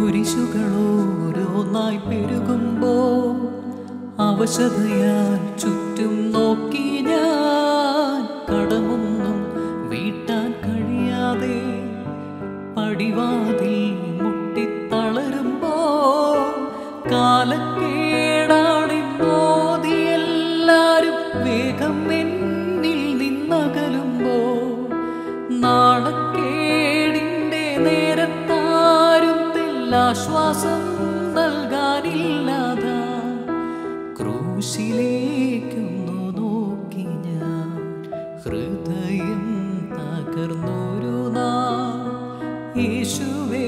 കുരിശുകളോരോന്നായി പെരുകുമ്പോ അവശതയാൽ ചുറ്റും നോക്കി ഞാൻ കടമൊന്നും വീട്ടാൻ കഴിയാതെ പടിവാതിൽ മുട്ടിത്തളരുമ്പോ കാലക്കേടാണെന്നോതി എല്ലാരും വേഗം എന്നിൽ നിന്നകലുമ്പോ നാണക്കേടിന്റെ നേരത്താരും തെല്ലാശ്വാസം നൽകാനില്ലാതാ ക്രൂശിലേക്കൊന്നു നോക്കി ഞാൻ ഹൃദയം തകർന്നൊരു നാ യേശുവേ